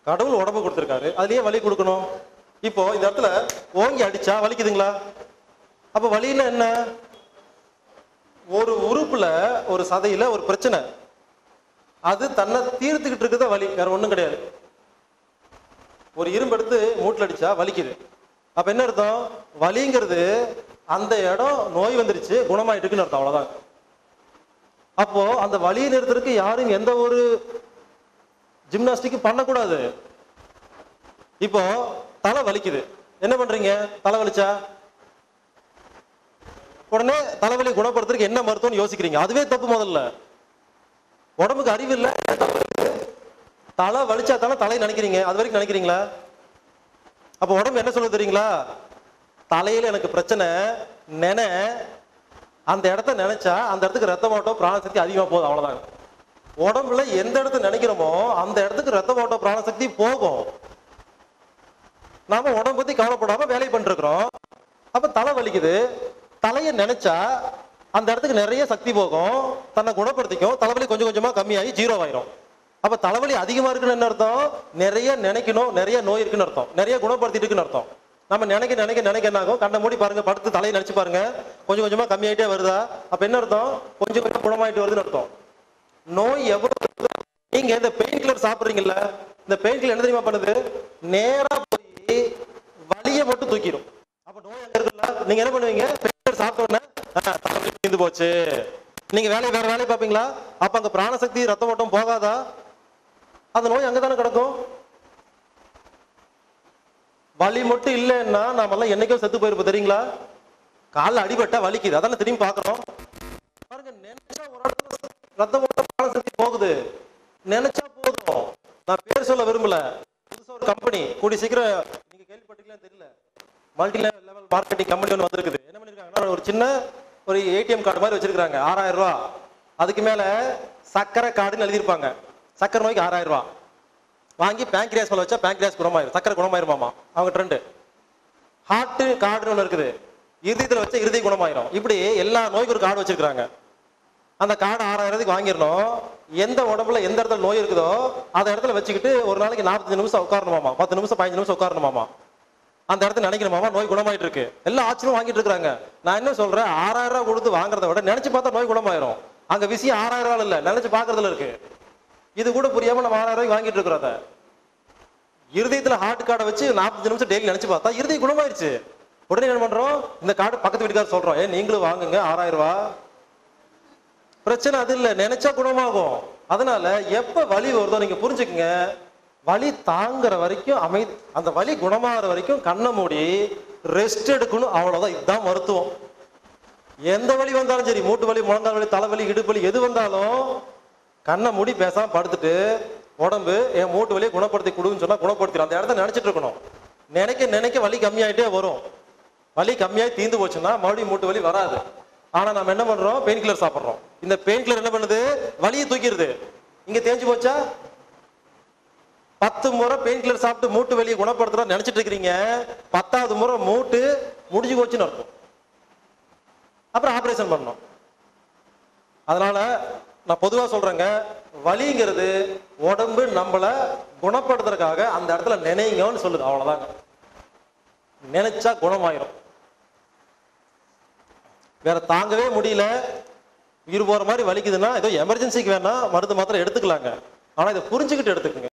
கடவுள் உடம்பு கொடுத்துருக்காரு அதுலயே வலி கொடுக்கணும் இப்போ இந்த இடத்துல ஓங்கி அடிச்சா வலிக்குதுங்களா அப்ப வலின்னா என்ன ஒரு உறுப்புல ஒரு சதையில ஒரு பிரச்சனை அது தன்னை தீர்த்துக்கிட்டு இருக்குதா வலி வேற ஒண்ணும் கிடையாது ஒரு இரும்பு எடுத்து மூட்டில் அடிச்சா வலிக்குது அப்ப என்ன அர்த்தம் வலிங்கிறது அந்த இடம் நோய் வந்துருச்சு குணமாயிட்டு இருக்குன்னு அர்த்தம் அவ்வளவுதான் அப்போ அந்த வலியை நிறுத்துறதுக்கு யாரும் எந்த ஒரு ஜிம்னாஸ்டிக்கும் பண்ணக்கூடாது இப்போ தலை வலிக்குது என்ன பண்றீங்க தலை வலிச்சா உடனே தலைவலி குணப்படுத்துறதுக்கு என்ன மருத்துவம்னு யோசிக்கிறீங்க அதுவே தப்பு முதல்ல உடம்புக்கு அறிவு இல்ல தலை வலிச்சா தானே தலை நினைக்கிறீங்க அது வரைக்கும் நினைக்கிறீங்களா அப்ப உடம்பு என்ன சொல்ல தெரியுங்களா தலையில எனக்கு பிரச்சனை நினை அந்த இடத்த நினைச்சா அந்த இடத்துக்கு ரத்த ஓட்டம் பிராணசக்தி அதிகமா போகுது அவ்வளவுதான் உடம்புல எந்த இடத்த நினைக்கிறோமோ அந்த இடத்துக்கு ரத்த ஓட்டம் பிராணசக்தி போகும் நாம உடம்பு பத்தி கவலைப்படாம வேலை பண்ணிட்டு இருக்கிறோம் அப்ப தலை வலிக்குது தலையை நினைச்சா அந்த இடத்துக்கு நிறைய சக்தி போகும் தன்னை குணப்படுத்திக்கும் தலைவலி கொஞ்சம் கொஞ்சமா கம்மியாகி ஜீரோ ஆயிரும் அப்ப தலைவலி அதிகமா இருக்குன்னு என்ன அர்த்தம் நிறைய நினைக்கணும் நிறைய நோய் இருக்குன்னு அர்த்தம் நிறைய குணப்படுத்திட்டு இருக்குன்னு அர்த்தம் நம்ம நினைக்க நினைக்க நினைக்க என்ன ஆகும் கண்ணை மூடி பாருங்க படுத்து தலையை நினைச்சு பாருங்க கொஞ்சம் கொஞ்சமா கம்மியாயிட்டே வருதா அப்ப என்ன அர்த்தம் கொஞ்சம் கொஞ்சம் குணமாயிட்டு வருதுன்னு அர்த்தம் நோய் எவ்வளவு இருக்குதோ, நீங்க இந்த பெயின் கில்லர் சாப்பிடுறீங்கல்ல இந்த பெயின் கில்லர் என்ன தெரியுமா பண்ணுது நேரா போய் வலியை மட்டும் தூக்கிடும் அப்ப நோய் அங்க இருக்குல்ல நீங்க என்ன பண்ணுவீங்க பெயின் கில்லர் சாப்பிட்ட உடனே "ஆ, தலைவலி தீர்ந்து போச்சு நீங்க வேலையை வேற வேலையை பார்ப்பீங்களா அப்ப அங்க பிராணசக்தி ரத்த ஓட்டம் போகாதா அந்த நோய் அங்கதானே கிடக்கும் வலி மட்டும் இல்லைன்னா நாமெல்லாம் என்னைக்கோ செத்து போயிருப்போம் தெரியுங்களா கால்ல அடிபட்டா வலிக்குது அதானே திரும்பி பார்க்கறோம் பாருங்க நினைச்சா ஒரு இடத்துல ரத்த ஓட்டம் பிராணசக்தி போகுது நினைச்சா போதும் நான் பேர் சொல்ல விரும்பல புதுசா ஒரு கம்பெனி கூடி சீக்கிரம் நீங்க கேள்விப்பட்டீங்களா தெரியல மல்டி லெவல் மார்க்கெட்டிங் கம்பெனி ஒன்று வந்திருக்குது என்ன பண்ணிருக்காங்கன்னா ஒரு சின்ன ஒரு ஏடிஎம் கார்டு மாதிரி வச்சிருக்காங்க ஆறாயிரம் ரூபா அதுக்கு மேல சக்கரை கார்டுன்னு எழுதியிருப்பாங்க சக்கரை நோய்க்கு ஆறாயிரம் ரூபா வாங்கி பேங்க்ரியாஸ் மேல வச்சா பேங்க்ரியாஸ் குணமாயிரும் சக்கரை குணமாயிருமாமா அவங்க ட்ரெண்டு ஹார்ட் கார்டுன்னு ஒன்று இருக்குது இருதயத்தில் வச்சா இருதய குணமாயிரும் இப்படி எல்லா நோய்க்கு ஒரு கார்டு வச்சிருக்காங்க அந்த கார்டு ஆறாயிரத்துக்கு வாங்கிடணும் எந்த உடம்புல எந்த இடத்துல நோய் இருக்குதோ அந்த இடத்துல வச்சுக்கிட்டு ஒரு நாளைக்கு நாற்பத்தஞ்சு நிமிஷம் உட்காரணுமாமா பத்து நிமிஷம் பதினஞ்சு நிமிஷம் உட்காரணுமாமா அந்த இடத்துல நினைக்கணுமாமா நோய் குணமாயிட்டு இருக்கு எல்லா ஆச்சரியம் வாங்கிட்டு இருக்காங்க நான் என்ன சொல்றேன் ஆறாயிரம் ரூபாய் கொடுத்து வாங்குறத விட நினைச்சு பார்த்தா நோய் குணமாயிரும் அங்க விஷயம் ஆறாயிரம் ரூபாய் இல்ல நினைச்சு பாக்குறதுல இருக்கு இது கூட புரியாம நம்ம ஆறாயிரம் ரூபாய்க்கு வாங்கிட்டு இருக்கிறோம் அதை இருதயத்துல ஹார்ட் கார்டை வச்சு நாற்பத்தஞ்சு நிமிஷம் டெய்லி நினைச்சு பார்த்தா இருதயம் குணமாயிருச்சு உடனே என்ன பண்றோம் இந்த கார்டு பக்கத்து வீட்டுக்காரர் சொல்றோம் ஏ நீங்களும் வாங்குங்க ஆறாயிரம் ரூபாய் பிரச்சனை அது இல்ல நினைச்சா குணமாகும் அதனால எப்ப வலி வருதோ நீங்க புரிஞ்சுக்கங்க வலி தாங்குற வரைக்கும் அமைதி அந்த வலி குணமாகிற வரைக்கும் கண்ணை மூடி ரெஸ்ட் எடுக்கணும் அவ்வளவுதான் இதுதான் மருத்துவம் எந்த வலி வந்தாலும் சரி மூட்டு வலி முழங்கால் வலி தலைவலி இடுப்பு வலி எது வந்தாலும் கண்ணை மூடி பேசாம படுத்துட்டு உடம்பு என் மூட்டு வலியை குணப்படுத்தி கொடுன்னு சொன்னா குணப்படுத்திடும் அந்த இடத்த நினைச்சிட்டு இருக்கணும் நினைக்க நினைக்க வலி கம்மியாயிட்டே வரும் வலி கம்மியாகி தீந்து போச்சுன்னா மறுபடியும் மூட்டு வலி வராது ஆனா நம்ம என்ன பண்றோம் பெயின் கில்லர் சாப்பிடுறோம் இந்த பெயின் கில்லர் என்ன பண்ணுது வலியை தூக்கிடுது இங்க தேஞ்சு போச்சா பத்து முறை பெயின் கில்லர் சாப்பிட்டு மூட்டு வலியை குணப்படுத்துறோம் நினைச்சிட்டு இருக்கிறீங்க பத்தாவது முறை மூட்டு முடிஞ்சு போச்சுன்னு அர்த்தம் அப்புறம் ஆபரேஷன் பண்ணணும் அதனால நான் பொதுவா சொல்றேங்க வலிங்கிறது உடம்பு நம்மள குணப்படுத்துறதுக்காக அந்த இடத்துல நினைங்கன்னு சொல்லுது அவ்வளவுதாங்க நினைச்சா குணமாயிரும் வேற தாங்கவே முடியல உயிர் போற மாதிரி வலிக்குதுன்னா ஏதோ எமர்ஜென்சிக்கு வேணா மருந்து மாத்திரம் எடுத்துக்கலாங்க ஆனா இதை புரிஞ்சுக்கிட்டு எடுத்துக்கங்க